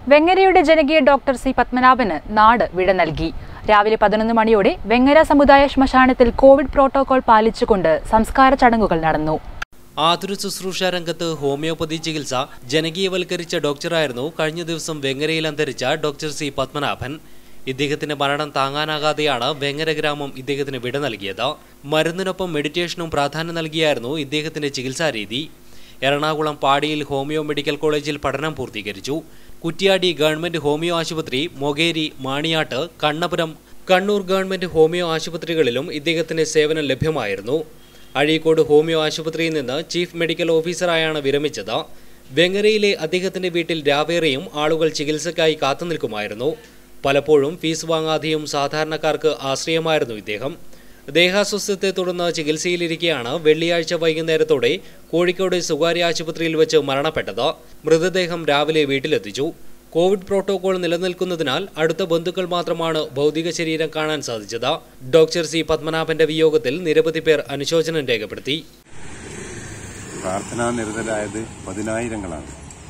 വെങ്ങരയുടെ ജനകീയ doctor C പത്മനാഭന് നാട് വിട നൽകി രാവിലെ പതിനൊന്ന് മണിയോടെ വെങ്ങര സമുദായ ശ്മശാനത്തിൽ കോവിഡ് പ്രോട്ടോകോൾ പാലിച്ചുകൊണ്ട് സംസ്കാര ചടങ്ങുകൾ നടന്നു ആതുര ശുശ്രൂഷ രംഗത്ത് ഹോമിയോപ്പതി ചികിത്സ ജനകീയവൽക്കരിച്ച ഡോക്ടറായിരുന്നു കഴിഞ്ഞ ദിവസം വെങ്ങരയിൽ അന്തരിച്ച ഡോക്ടർ സി പത്മനാഭൻ ഇദ്ദേഹത്തിന്റെ മരണം താങ്ങാനാകാതെയാണ് വെങ്ങര ഗ്രാമം ഇദ്ദേഹത്തിന് വിട നൽകിയത് മരുന്നിനൊപ്പം മെഡിറ്റേഷനും പ്രാധാന്യം നൽകിയായിരുന്നു ഇദ്ദേഹത്തിന്റെ ചികിത്സാരീതി എറണാകുളം പാടിയിൽ ഹോമിയോ മെഡിക്കൽ കോളേജിൽ പഠനം പൂർത്തീകരിച്ചു കുറ്റ്യാടി ഗവൺമെന്റ് ഹോമിയോ ആശുപത്രി മൊകേരി മാണിയാട്ട് കണ്ണപുരം കണ്ണൂർ ഗവൺമെന്റ് ഹോമിയോ ആശുപത്രികളിലും ഇദ്ദേഹത്തിന്റെ സേവനം ലഭ്യമായിരുന്നു അഴീക്കോട് ഹോമിയോ ആശുപത്രിയിൽ നിന്ന് ചീഫ് മെഡിക്കൽ ഓഫീസറായാണ് വിരമിച്ചത് വെങ്ങരയിലെ അദ്ദേഹത്തിന്റെ വീട്ടിൽ രാവേറെയും ആളുകൾ ചികിത്സയ്ക്കായി കാത്തുനിൽക്കുമായിരുന്നു പലപ്പോഴും ഫീസ് വാങ്ങാതെയും സാധാരണക്കാർക്ക് ആശ്രയമായിരുന്നു ഇദ്ദേഹം ദേഹാസ്വസ്ഥത്തെ തുടർന്ന് ചികിത്സയിലിരിക്കെയാണ് വെള്ളിയാഴ്ച വൈകുന്നേരത്തോടെ കോഴിക്കോട് സ്വകാര്യ ആശുപത്രിയിൽ വെച്ച് മരണപ്പെട്ടത് മൃതദേഹം രാവിലെ വീട്ടിലെത്തിച്ചു കോവിഡ് പ്രോട്ടോകോൾ നിലനിൽക്കുന്നതിനാൽ അടുത്ത ബന്ധുക്കൾ മാത്രമാണ് ഭൗതിക ശരീരം കാണാൻ സാധിച്ചത് ഡോക്ടർ സി പത്മനാഭന്റെ വിയോഗത്തിൽ നിരവധി പേർ അനുശോചനം രേഖപ്പെടുത്തി പ്രാർത്ഥനാ നിരതരായത് പതിനായിരങ്ങളാണ്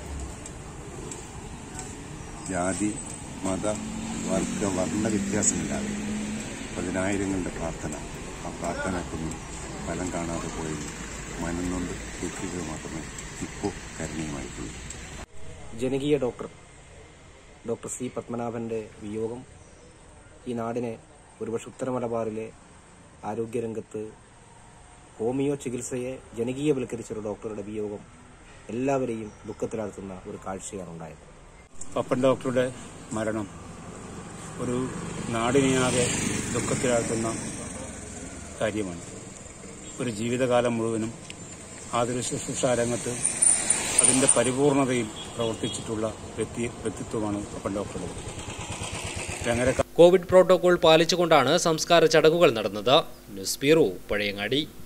ജാതി മത വർഗ വർണ്ണ വ്യത്യാസമില്ലാതെ പതിനായിരങ്ങളുടെ പ്രാർത്ഥന ആ പ്രാർത്ഥനക്കൊന്നും ഫലം കാണാതെ പോയി മനം കൊണ്ട് ദുഃഖിക്കുക മാത്രമേ ഇപ്പോൾ കരണീയമായിട്ടുള്ളൂ ജനകീയ ഡോക്ടർ ഡോക്ടർ സി പത്മനാഭന്റെ വിയോഗം ഈ നാടിനെ ഒരുപക്ഷെ ഉത്തര മലബാറിലെ ആരോഗ്യരംഗത്ത് ഹോമിയോ ചികിത്സയെ ജനകീയവൽക്കരിച്ച ഒരു ഡോക്ടറുടെ വിയോഗം എല്ലാവരെയും ദുഃഖത്തിലാഴ്ത്തുന്ന ഒരു കാഴ്ചയാണ് ഉണ്ടായത് പപ്പൻ ഡോക്ടറുടെ മരണം ഒരു നാടിനെയാകെ ദുഃഖത്തിലാക്കുന്ന കാര്യമാണ് ഒരു ജീവിതകാലം മുഴുവനും ആതുര ശുശ്രൂഷ രംഗത്ത് അതിന്റെ പരിപൂർണതയിൽ പ്രവർത്തിച്ചിട്ടുള്ള വ്യക്തി വ്യക്തിത്വമാണ് പപ്പൻ ഡോക്ടറുടെ വെങ്ങര കോവിഡ് പ്രോട്ടോകോൾ പാലിച്ചുകൊണ്ടാണ് സംസ്കാര ചടങ്ങുകൾ നടന്നത് ന്യൂസ് ബ്യൂറോ പഴയങ്ങാടി